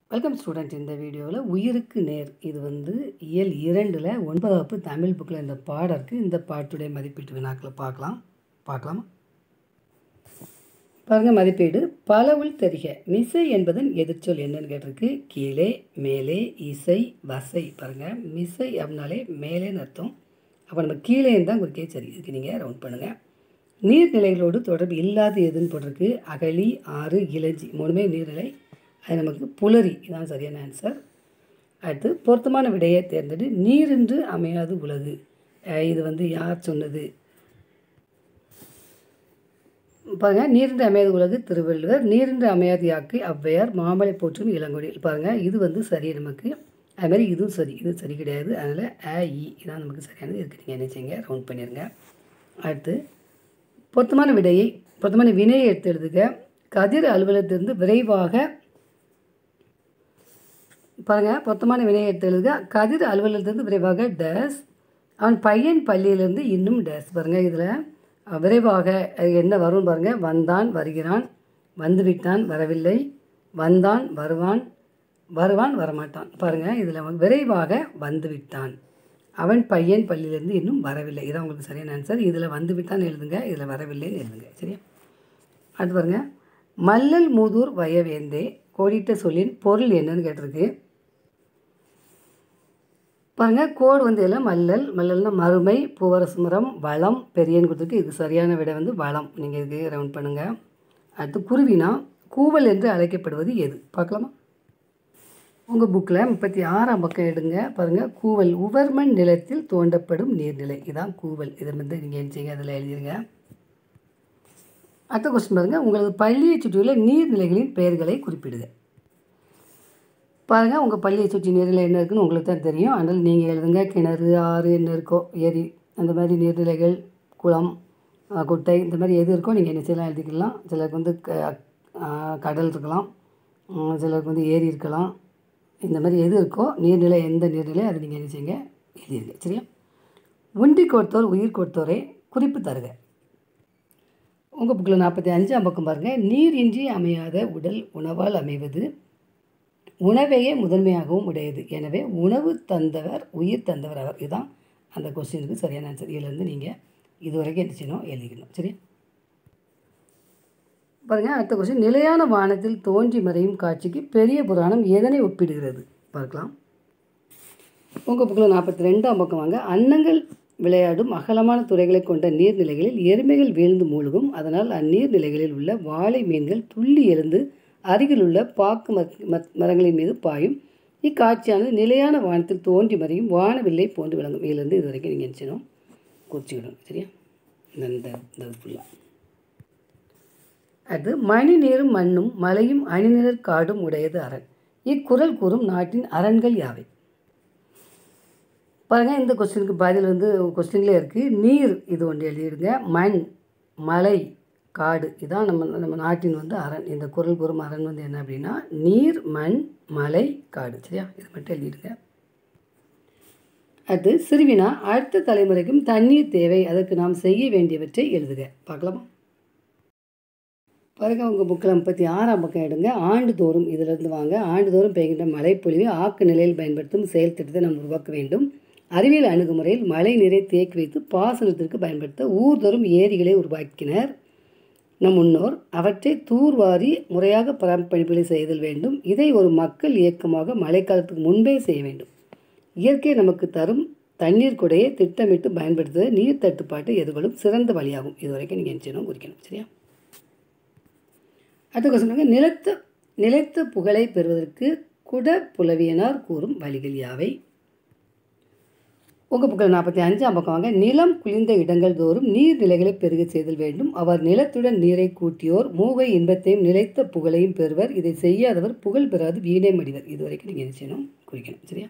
welcome student இந்த வீடியோவில் உயிருக்கு நேர் இது வந்து இயல் இரண்டில் ஒன்பதாம் வகுப்பு தமிழ் புக்கில் இந்த பாடம் இருக்குது இந்த பாட்டுடைய மதிப்பீட்டு வினாக்களை பார்க்கலாம் பார்க்கலாமா பாருங்கள் மதிப்பீடு பலவுள் தெரிக மிசை என்பதன் எதிர்ச்சொல் என்னன்னு கேட்டிருக்கு கீழே மேலே இசை வசை பாருங்கள் மிசை அப்படின்னாலே மேலேன்னு அர்த்தம் அப்போ நம்ம கீழேன்னு தான் குறிக்கே சரி இதுக்கு நீங்கள் ரவுண்ட் பண்ணுங்கள் நீர்நிலைகளோடு தொடர்பு இல்லாத எதுன்னு போட்டிருக்கு அகழி ஆறு இலஞ்சி மூணுமே நீர்நிலை அது நமக்கு புலரி இதான் சரியான ஆன்சர் அடுத்து பொருத்தமான விடையை தேர்ந்தெடு நீரின்று அமையாது உலகு அஹ் இது வந்து யார் சொன்னது பாருங்கள் நீரின்றி அமையாத உலகு திருவள்ளுவர் நீரின்றி அமையாது யாக்கை ஔவையார் மாமலை போற்றும் இளங்கொடி பாருங்கள் இது வந்து சரி நமக்கு அது மாதிரி இதுவும் சரி இது சரி கிடையாது அதனால் அ இ இதான் நமக்கு சரியானது இதுக்கு நீங்கள் என்ன செய்யுங்க ரவுண்ட் பண்ணிடுங்க அடுத்து பொருத்தமான விடையை பொருத்தமான வினையை எடுத்து எழுதுக கதிர் அலுவலகத்திலிருந்து விரைவாக பாருங்கள் பொருத்தமான வினையை எடுத்து எழுதுக கதிர் அலுவலகத்திலிருந்து விரைவாக டேஸ் அவன் பையன் பள்ளியிலிருந்து இன்னும் டேஸ் பாருங்கள் இதில் விரைவாக அது என்ன வரும்னு பாருங்கள் வந்தான் வருகிறான் வந்துவிட்டான் வரவில்லை வந்தான் வருவான் வருவான் வரமாட்டான் பாருங்கள் இதில் விரைவாக வந்துவிட்டான் அவன் பையன் பள்ளியிலேருந்து இன்னும் வரவில்லை இதான் உங்களுக்கு சரியான ஆன்சர் இதில் வந்துவிட்டான் எழுதுங்க இதில் வரவில்லைன்னு எழுதுங்க சரியா அடுத்து பாருங்க மல்லல் மூதூர் வயவேந்தே கோடிட்ட சொல்லின் பொருள் என்னன்னு கேட்டிருக்கு பாருங்க கோடு வந்து எல்லாம் மல்லல் மல்லல்னா மறுமை பூவரசுமரம் வளம் பெரியன்னு கொடுத்துருக்கு இதுக்கு சரியான விடை வந்து வளம் நீங்கள் இதுக்கு ரவுண்ட் பண்ணுங்கள் அடுத்து குருவினா கூவல் என்று அழைக்கப்படுவது எது பார்க்கலாமா உங்கள் புக்கில் முப்பத்தி ஆறாம் பக்கம் எடுங்க பாருங்கள் கூவல் உவர்மண் நிலத்தில் தோண்டப்படும் நீர்நிலை இதான் கூவல் இதை வந்து நீங்கள் என்ன செய்யுங்க அதில் எழுதிருங்க அடுத்த கொஸ்டின் பாருங்கள் உங்களது பள்ளியை சுற்றியுள்ள நீர்நிலைகளின் பெயர்களை குறிப்பிடுக பாருங்கள் உங்கள் பள்ளியை சுற்றி நீர்நிலை என்ன இருக்குன்னு உங்களுக்கு தான் தெரியும் அதனால் நீங்கள் எழுதுங்க கிணறு ஆறு என்ன இருக்கோ ஏரி அந்த மாதிரி நீர்நிலைகள் குளம் அஹ், குட்டை இந்த மாதிரி எது இருக்கோ நீங்கள் என்ன செய்யலாம் எழுதிக்கலாம் சிலருக்கு வந்து க- அஹ், கடல் இருக்கலாம் உம், சிலருக்கு வந்து ஏரி இருக்கலாம் இந்த மாதிரி எது இருக்கோ நீர்நிலை எந்த நீர்நிலை அதை நீங்கள் என்ன செய்யுங்க எழுதிருங்க சரியா உண்டி கொடுத்தோர் உயிர் கொடுத்தோரே குறிப்பு தருக உங்கள் புக்கில் நாற்பத்தி அஞ்சாம் பக்கம் பாருங்கள் நீர் இன்றி அமையாத உடல் உணவால் அமைவது உணவையே முதன்மையாகவும் உடையது எனவே உணவு தந்தவர் உயிர் தந்தவர் அவர் இதுதான் அந்த கொஸ்டினுக்கு சரியான ஆன்சர் இதிலேருந்து நீங்கள் இது வரைக்கும் என்ன செய்யணும் எழுதிக்கணும் சரி பாருங்க அடுத்த கொஸ்டின் நிலையான வானத்தில் தோன்றி மறையும் காட்சிக்கு பெரிய புராணம் எதனை ஒப்பிடுகிறது பார்க்கலாம் உங்கள் புக்கில் நாற்பத்தி ரெண்டாம் பக்கம் வாங்க அன்னங்கள் விளையாடும் அகலமான துறைகளை கொண்ட நீர்நிலைகளில் எருமைகள் வீழ்ந்து மூழ்கும் அதனால் அந்நீர்நிலைகளில் உள்ள வாழை மீன்கள் துள்ளி எழுந்து அருகிலுள்ள பாக்கு மத் மத் மரங்களின் மீது பாயும் இக்காட்சியானது நிலையான வானத்தில் தோன்றி மறையும் வானவில்லை போன்று விளங்கும் இதிலிருந்து இது வரைக்கும் நீங்கள் நினச்சிடும் குறிச்சிக்கணும் சரியா இந்த இந்த இந்த ஃபுல்லாக அது மணி நீரும் மண்ணும் மலையும் அணிநிழற் காடும் உடையது அரண் இக்குறள் கூறும் நாட்டின் அரண்கள் யாவை பாருங்க இந்த கொஸ்டினுக்கு பதில் வந்து கொஸ்டின்லேயே இருக்குது நீர் இது ஒன்று எழுதிடுங்க மண் மலை காடு இதான் நம்ம நம்ம நாட்டின் வந்து அரண் இந்த குரல் கூறும் அரண் வந்து என்ன அப்படின்னா நீர் மண் மலை காடு சரியா இது மட்டும் எழுதிடுங்க அடுத்து சிறுவினா அடுத்த தலைமுறைக்கும் தண்ணீர் தேவை அதற்கு நாம் செய்ய வேண்டியவற்றை எழுதுக பார்க்கலாமா பாருங்க உங்கள் புக்கில் முப்பத்தி ஆறாம் பக்கம் எடுங்க ஆண்டுதோறும் இதிலிருந்து வாங்க ஆண்டுதோறும் பெய்கின்ற மழைப்பொழிவை ஆக்கு நிலையில் பயன்படுத்தும் செயல் திட்டத்தை நாம் உருவாக்க வேண்டும் அறிவியல் அணுகுமுறையில் மழை நீரை தேக்கி வைத்து பாசனத்திற்கு பயன்படுத்த ஊர்தோறும் ஏரிகளை உருவாக்கினர் நம் முன்னோர் அவற்றை தூர்வாரி முறையாக பராமரிப்புகளை செய்தல் வேண்டும் இதை ஒரு மக்கள் இயக்கமாக மழைக்காலத்துக்கு முன்பே செய்ய வேண்டும் இயற்கை நமக்கு தரும் தண்ணீர் குடையை திட்டமிட்டு பயன்படுத்துவது நீர் தட்டுப்பாட்டை எதிர்கொள்ளும் சிறந்த வழியாகும் இது வரைக்கும் நீங்கள் என்ன செய்யணும் குறிக்கணும் சரியா அடுத்த கொஸ்டின் நிலத்த நிலைத்த புகழை பெறுவதற்கு குட புலவியனார் கூறும் வழிகள் யாவை உங்கள் புக்கில் நாற்பத்தி அஞ்சாம் பக்கம் வாங்க நிலம் குளிர்ந்த இடங்கள் தோறும் நீர்நிலைகளை பெருக செய்தல் வேண்டும் அவர் நிலத்துடன் நீரை கூட்டியோர் மூவை இன்பத்தையும் நிலைத்த புகழையும் பெறுவர் இதை செய்யாதவர் புகழ் பெறாது வீணே மடிவர் இது வரைக்கும் நீங்கள் என்ன செய்யணும் குறிக்கணும் சரியா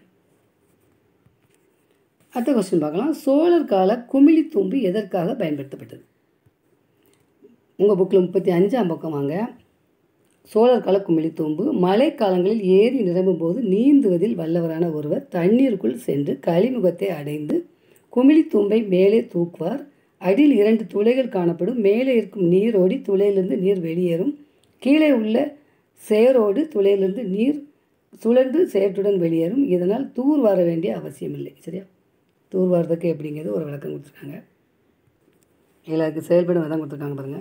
அடுத்த கொஸ்டின் பார்க்கலாம் சோழர் கால குமிழி தூம்பு எதற்காக பயன்படுத்தப்பட்டது உங்கள் புக்கில் முப்பத்தி அஞ்சாம் பக்கம் வாங்க சோழர் கால குமிழி தூம்பு மழைக்காலங்களில் ஏரி நிரம்பும் போது நீந்துவதில் வல்லவரான ஒருவர் தண்ணீருக்குள் சென்று கழிமுகத்தை அடைந்து குமிழி தூம்பை மேலே தூக்குவார் அடியில் இரண்டு துளைகள் காணப்படும் மேலே இருக்கும் நீரோடி துளையிலிருந்து நீர் வெளியேறும் கீழே உள்ள சேரோடு துளையிலிருந்து நீர் சுழன்று சேற்றுடன் வெளியேறும் இதனால் தூர் வார வேண்டிய அவசியமில்லை சரியா தூர் வாரதுக்கு எப்படிங்கிறது ஒரு விளக்கம் கொடுத்துருக்காங்க இதில் அதுக்கு செயல்படும் விதம் கொடுத்துருக்காங்க பாருங்கள்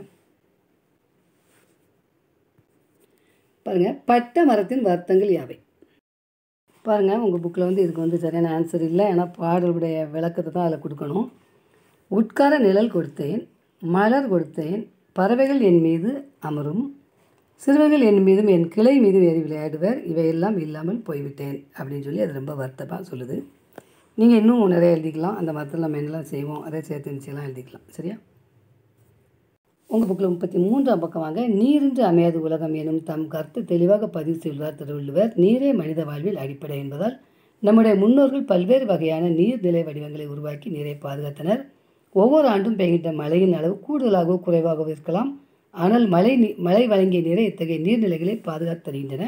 பாருங்கள் பட்ட மரத்தின் வருத்தங்கள் யாவை பாருங்கள் உங்கள் புக்கில் வந்து இதுக்கு வந்து சரியான ஆன்சர் இல்லை ஏன்னா பாடலுடைய விளக்கத்தை தான் அதில் கொடுக்கணும் உட்கார நிழல் கொடுத்தேன் மலர் கொடுத்தேன் பறவைகள் என் மீது அமரும் சிறுவர்கள் என் மீதும் என் கிளை மீதும் ஏறி விளையாடுவர் இவையெல்லாம் இல்லாமல் போய்விட்டேன் அப்படின்னு சொல்லி அது ரொம்ப வருத்தமாக சொல்லுது நீங்கள் இன்னும் நிறைய எழுதிக்கலாம் அந்த மரத்தில் நம்ம என்னெல்லாம் செய்வோம் அதை சேர்த்து நிச்சயம்லாம் எழுதிக்கலாம் சரியா உங்கள் புக்கில் முப்பத்தி மூன்றாம் பக்கம் வாங்க நீரின்றி அமையாது உலகம் எனும் தம் கருத்து தெளிவாக பதிவு செய்வார் திருவள்ளுவர் நீரே மனித வாழ்வில் அடிப்படை என்பதால் நம்முடைய முன்னோர்கள் பல்வேறு வகையான நீர்நிலை வடிவங்களை உருவாக்கி நீரை பாதுகாத்தனர் ஒவ்வொரு ஆண்டும் பெய்கின்ற மழையின் அளவு கூடுதலாகவோ குறைவாகவோ இருக்கலாம் ஆனால் மழை நீ மழை வழங்கிய நீரை இத்தகைய நீர்நிலைகளை பாதுகாத்து தருகின்றன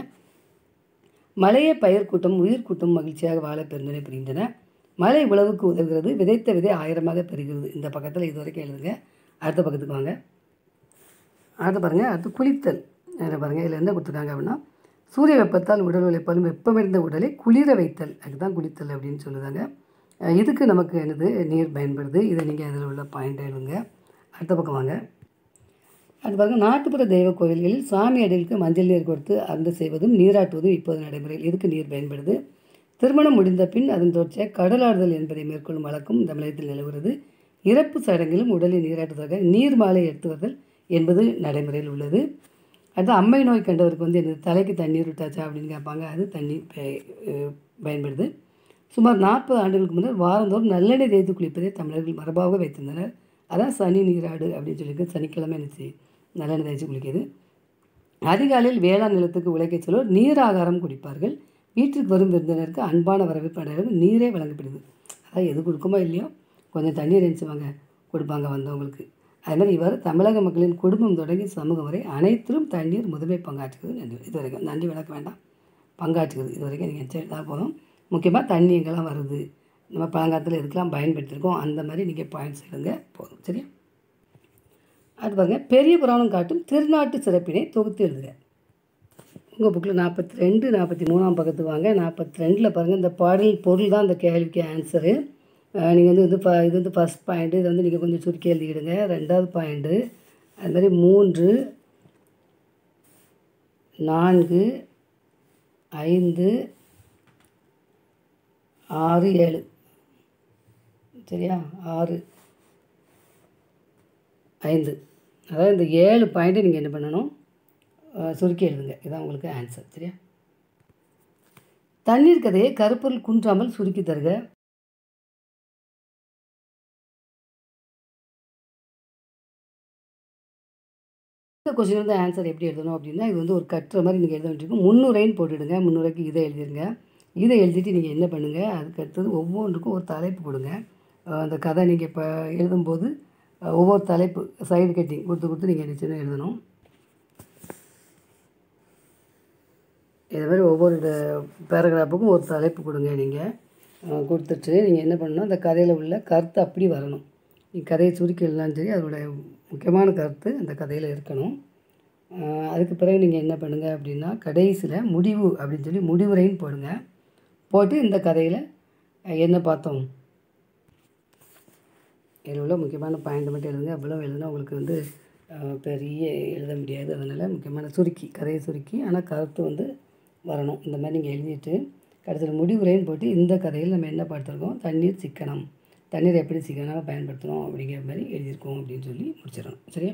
மழையே பயிர் கூட்டம் உயிர் கூட்டம் மகிழ்ச்சியாக வாழ பெருந்துணை புரிகின்றன மழை உழவுக்கு உதவுகிறது விதைத்த விதை ஆயிரமாக பெறுகிறது இந்த பக்கத்தில் இது வரைக்கும் எழுதுங்க அடுத்த பக்கத்துக்கு வாங்க அடுத்து பாருங்கள் அடுத்து குளித்தல் அதில் பாருங்கள் இதில் என்ன கொடுத்துருக்காங்க அப்படின்னா சூரிய வெப்பத்தால் உடல் உழைப்பாலும் வெப்பமடைந்த உடலை குளிர வைத்தல் அதுதான் குளித்தல் அப்படின்னு சொல்லுதாங்க அஹ் இதுக்கு நமக்கு என்னது நீர் பயன்படுது இதை நீங்கள் அதில் உள்ள பாயிண்ட் எழுதுங்க அடுத்த பக்கம் வாங்க அது பாருங்க நாட்டுப்புற தெய்வ கோவில்களில் சாமி அடிகளுக்கு மஞ்சள் நீர் கொடுத்து அருந்து செய்வதும் நீராட்டுவதும் இப்போது நடைமுறையில் இதுக்கு நீர் பயன்படுது திருமணம் முடிந்த பின் அதன் தொடர்ச்சியாக கடலாடுதல் என்பதை மேற்கொள்ளும் வழக்கம் தமிழகத்தில் நிலவுகிறது இறப்பு சடங்கிலும் உடலை நீராட்டுவதற்காக நீர் மாலை எடுத்து வருதல் என்பது நடைமுறையில் உள்ளது அது அம்மை நோய் கண்டவருக்கு வந்து என்னது தலைக்கு தண்ணீர் விட்டாச்சா அப்படின்னு கேட்பாங்க அது தண்ணி பய- அஹ் பயன்படுது சுமார் நாற்பது ஆண்டுகளுக்கு முன்னர் வாரந்தோறும் நல்லெண்ணெய் தேய்த்து குளிப்பதை தமிழர்கள் மரபாக வைத்திருந்தனர் அதான் சனி நீராடு அப்படின்னு சொல்லியிருக்கு சனிக்கிழமை நினச்சி நல்லெண்ணெய் தேய்ச்சி குளிக்கிறது அதிகாலையில் வேளாண் நிலத்துக்கு உழைக்கச் செல்வோர் நீர் ஆகாரம் குடிப்பார்கள் வீட்டிற்கு வரும் விருந்தினருக்கு அன்பான வரவேற்பு அடையாளம் நீரே வழங்கப்படுது அதாவது எது கொடுக்குமோ இல்லையோ கொஞ்சம் தண்ணீர் நினச்சிவாங்க கொடுப்பாங்க வந்தவங்களுக்கு அது மாதிரி இவ்வாறு தமிழக மக்களின் குடும்பம் தொடங்கி சமூகம் வரை அனைத்திலும் தண்ணீர் முதன்மை பங்காற்றுகிறது நன்றி இது வரைக்கும் நன்றி விளக்க வேண்டாம் பங்காற்றுகிறது இது வரைக்கும் நீங்கள் எச்சரித்தா போதும் முக்கியமாக தண்ணி எங்கெல்லாம் வருது நம்ம பழங்காலத்தில் எதுக்கெல்லாம் பயன்படுத்தியிருக்கோம் அந்த மாதிரி நீங்கள் பாயிண்ட்ஸ் எடுங்க போதும் சரியா அது பாருங்க பெரிய புராணம் காட்டும் திருநாட்டு சிறப்பினை தொகுத்து எழுதுக உங்கள் புக்கில் நாற்பத்தி ரெண்டு நாற்பத்தி மூணாம் பக்கத்துக்கு வாங்க நாற்பத்தி ரெண்டில் பாருங்கள் இந்த பாடல் பொருள் தான் அந்த கேள்விக்கு ஆன்சரு நீங்கள் வந்து இது ஃப இது வந்து ஃபஸ்ட் பாயிண்ட்டு இது வந்து நீங்கள் கொஞ்சம் சுருக்கி எழுதிக்கிடுங்க ரெண்டாவது பாயிண்ட்டு அது மாதிரி மூன்று நான்கு ஐந்து ஆறு ஏழு சரியா ஆறு ஐந்து அதாவது இந்த ஏழு பாயிண்ட்டு நீங்கள் என்ன பண்ணணும் அஹ், சுருக்கி எழுதுங்க இதான் உங்களுக்கு ஆன்சர் சரியா தண்ணீர் கதையை கருப்பொருள் குன்றாமல் சுருக்கி தருக இந்த கொஸ்டின் வந்து ஆன்சர் எப்படி எழுதணும் அப்படின்னா இது வந்து ஒரு கட்டுற மாதிரி நீங்கள் எழுத வேண்டியிருக்கும் முன்னுரைன்னு போட்டுடுங்க முன்னுரைக்கு இதை எழுதிருங்க இதை எழுதிட்டு நீங்கள் என்ன பண்ணுங்கள் அதுக்கு அடுத்தது ஒவ்வொன்றுக்கும் ஒரு தலைப்பு கொடுங்க அஹ் அந்த கதை நீங்கள் இப்போ எழுதும்போது அஹ் ஒவ்வொரு தலைப்பு சைடு கட்டிங் கொடுத்து கொடுத்து நீங்கள் நிச்சயம் எழுதணும் இது மாதிரி ஒவ்வொரு பேராகிராஃபுக்கும் ஒரு தலைப்பு கொடுங்க நீங்கள் கொடுத்துட்டு நீங்கள் என்ன பண்ணணும் அந்த கதையில் உள்ள கருத்து அப்படி வரணும் நீங்கள் கதையை சுருக்கி எழுதலாம் சரி அதோட முக்கியமான கருத்து அந்த கதையில் இருக்கணும் அஹ் அதுக்கு பிறகு நீங்கள் என்ன பண்ணுங்கள் அப்படின்னா கடைசியில் முடிவு அப்படின்னு சொல்லி முடிவுரைன்னு போடுங்க போட்டு இந்த கதையில் என்ன பார்த்தோம் இதில் உள்ள முக்கியமான பாயிண்ட் மட்டும் எழுதுங்க அவ்வளோ எழுதுனா உங்களுக்கு வந்து அஹ், பெரிய எழுத முடியாது அதனால் முக்கியமான சுருக்கி கதையை சுருக்கி ஆனால் கருத்து வந்து வரணும் இந்த மாதிரி நீங்கள் எழுதிட்டு கடைசியில் முடிவுரைன்னு போட்டு இந்த கதையில் நம்ம என்ன பார்த்துருக்கோம் தண்ணீர் சிக்கனம் தண்ணீர் எப்படி சிக்கனமாக பயன்படுத்தணும் அப்படிங்கிற மாதிரி எழுதியிருக்கோம் அப்படின்னு சொல்லி முடிச்சிடணும் சரியா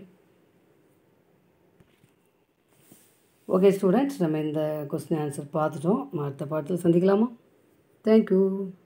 ஓகே ஸ்டூடெண்ட்ஸ் நம்ம இந்த கொஸ்டின் ஆன்சர் பார்த்துட்டோம் அடுத்த பாடத்தில் சந்திக்கலாமா தேங்க்யூ